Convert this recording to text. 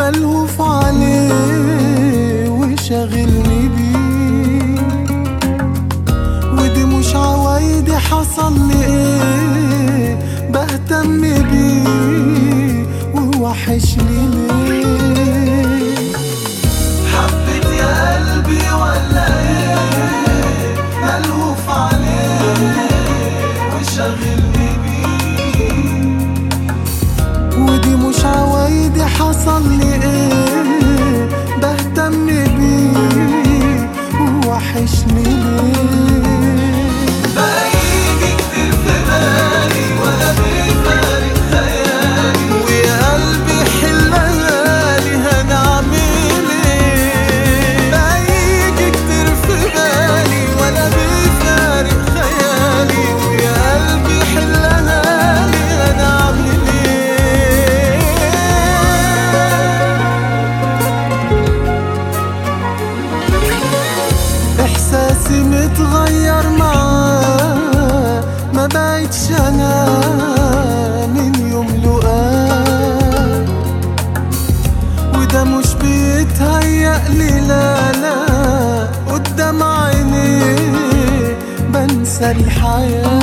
ملهوف عليه وشاغلني بيه ودي مش عوايدي حصل لي ايه بهتم بيه ووحشني ليه حبيت يا قلبي ولا ايه ملهوف عليه وشاغلني بيه ودي مش عوايدي حصل لي ايه بهتم بيه ووحشني ليه بقى يجي كتير في بالي ولا بيفارق خيالي ويا قلبي حلها لي هنعمل ايه بقى يجي كتير في بالي ولا بيفارق خيالي ويا قلبي حلها لي هنعمل ايه احساسي متغير معاه ما بقتش انا من يوم لقاه وده مش بيتهيأ لي لا لا قدام عيني بنسى الحياه